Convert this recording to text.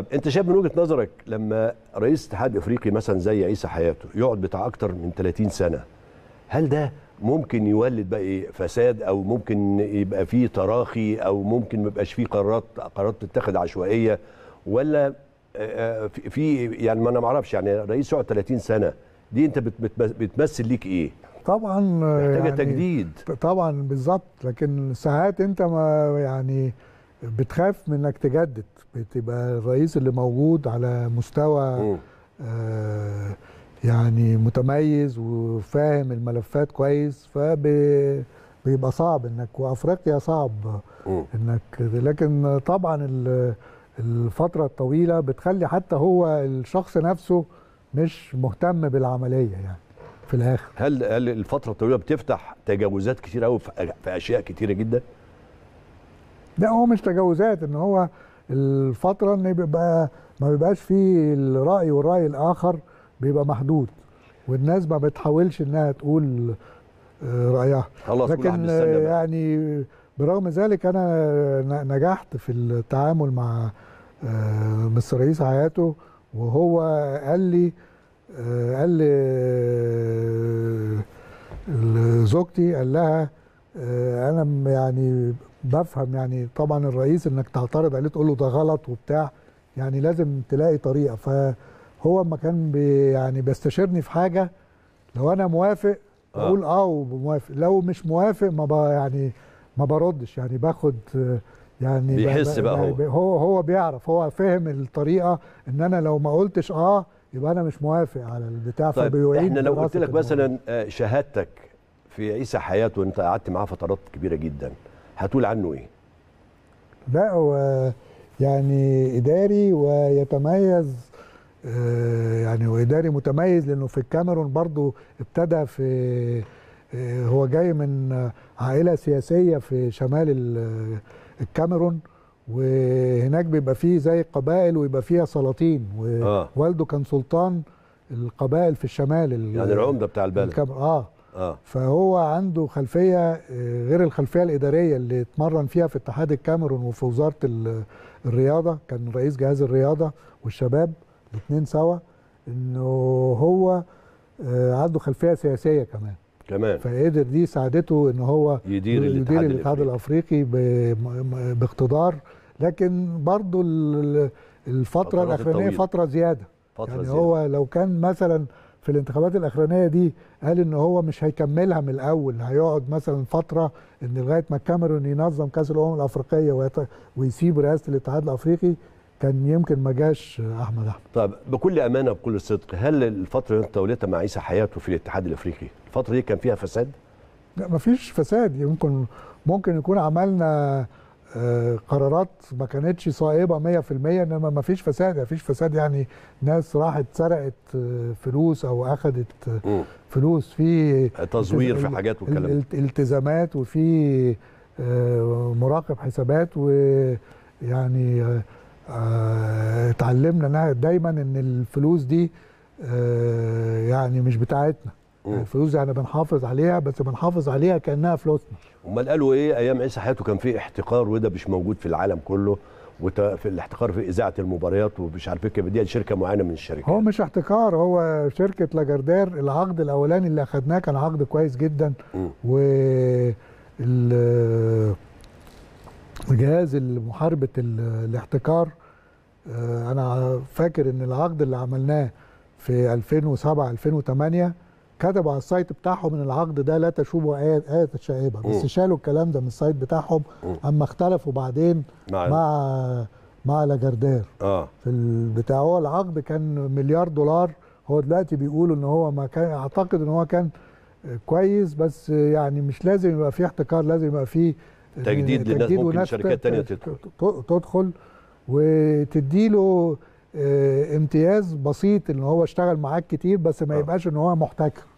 انت شايف من وجهه نظرك لما رئيس اتحاد افريقي مثلا زي عيسى حياته يقعد بتاع اكتر من 30 سنه هل ده ممكن يولد بقى ايه فساد او ممكن يبقى فيه تراخي او ممكن ما يبقاش فيه قرارات قرارات تتخذ عشوائيه ولا آه، آه، في- في يعني ما انا ما اعرفش يعني رئيس يقعد 30 سنه دي انت بت- بت- بتمثل ليك ايه؟ طبعا محتاجه يعني تجديد طبعا بالظبط لكن ساعات انت ما يعني بتخاف من انك تجدد بتبقى الرئيس اللي موجود على مستوى مم. آه يعني متميز وفاهم الملفات كويس فبيبقى صعب انك وافريقيا صعب مم. انك لكن طبعا ال- الفتره الطويله بتخلي حتى هو الشخص نفسه مش مهتم بالعمليه يعني في الاخر هل هل الفتره الطويله بتفتح تجاوزات كتير قوي في في اشياء كتيره جدا؟ لا هو مش تجاوزات ان هو الفتره ان بيبقى ما بيبقاش فيه الراي والراي الاخر بيبقى محدود والناس ما بتحاولش انها تقول آه، رايها خلاص كل واحد لكن بيستنى آه، بقى. يعني برغم ذلك انا ن- نجحت في التعامل مع آه، مستر رئيس حياته وهو قال لي آه، قال لي آه، زوجتي قال لها آه، انا م- يعني بفهم يعني طبعا الرئيس انك تعترض عليه تقول له ده غلط وبتاع يعني لازم تلاقي طريقه فهو اما كان بي يعني بيستشيرني في حاجه لو انا موافق آه. بقول اه وموافق لو مش موافق ما ب يعني ما بردش يعني باخد آه، يعني ب- بيحس ب- بقى هو. ب- هو هو بيعرف هو فاهم الطريقه ان انا لو ما قلتش اه يبقى انا مش موافق على البتاع طيب فبيعيد احنا لو قلت دراسة لك الموضوع. مثلا آه، شهادتك في عيسى حياته وانت قعدت معاه فترات كبيره جدا هتقول عنه ايه؟ لا هو يعني اداري ويتميز آه، يعني هو اداري متميز لانه في الكاميرون برضو ابتدى في آه، هو جاي من عائله سياسيه في شمال ال- الكاميرون وهناك بيبقى فيه زي قبائل ويبقى فيها سلاطين آه. ووالده كان سلطان القبائل في الشمال ال- يعني العمده بتاع البلد الكاميرون اه اه فهو عنده خلفيه آه، غير الخلفيه الاداريه اللي اتمرن فيها في اتحاد الكاميرون وفي وزاره ال- الرياضه كان رئيس جهاز الرياضه والشباب الاثنين سوا انه هو آه، عنده خلفيه سياسيه كمان كمان فقدر دي ساعدته ان هو يدير يدير الاتحاد الاتحاد الافريقي الافريقي ب- م- باقتدار لكن برضو ال- الفتره فترات الاخرانيه الطويلة. فتره زياده فتره يعني زيادة. هو لو كان مثلا في الانتخابات الاخرانيه دي قال ان هو مش هيكملها من الاول هيقعد مثلا فتره ان لغايه ما الكاميرون ينظم كاس الامم الافريقيه ويت- ويسيب رئاسه الاتحاد الافريقي كان يمكن ما جاش احمد احمد طب بكل امانه بكل صدق هل الفتره اللي انت وليتها مع عيسى حياته في الاتحاد الافريقي الفتره دي كان فيها فساد؟ لا مفيش فساد يمكن ممكن يكون عملنا آه، قرارات ما كانتش صائبه 100% انما ما فيش فساد ما فيش فساد يعني ناس راحت سرقت آه، فلوس او اخذت آه، مم. فلوس في تزوير في ال- حاجات والكلام ده. ال- التزامات وفي آه، مراقب حسابات ويعني آه، آه، اتعلمنا إنها دايما ان الفلوس دي آه، يعني مش بتاعتنا مم. الفلوس دي احنا بنحافظ عليها بس بنحافظ عليها كانها فلوسنا امال قالوا ايه ايام عيسى حياته كان في احتكار وده مش موجود في العالم كله وت- في الاحتكار في اذاعه المباريات ومش عارف ايه كان دي شركه معينه من الشركات هو مش احتكار هو شركه لاجاردير العقد الاولاني اللي اخدناه كان عقد كويس جدا مم. و ال- جهاز محاربه ال- الاحتكار آه، انا فاكر ان العقد اللي عملناه في 2007 2008 كتبوا على السايت بتاعهم ان العقد ده لا تشوبه ايه ايه شائبه بس مم. شالوا الكلام ده من السايت بتاعهم مم. اما اختلفوا بعدين مع, مع مع لاجاردير اه في البتاع هو العقد كان مليار دولار هو دلوقتي بيقولوا ان هو ما كان اعتقد ان هو كان كويس بس يعني مش لازم يبقى فيه احتكار لازم يبقى فيه تجديد للناس، ممكن وناس شركات ت- تانية ت- تدخل. ت- تدخل وتديله آه، امتياز بسيط ان هو اشتغل معاك كتير بس ما آه. يبقاش ان هو محتكر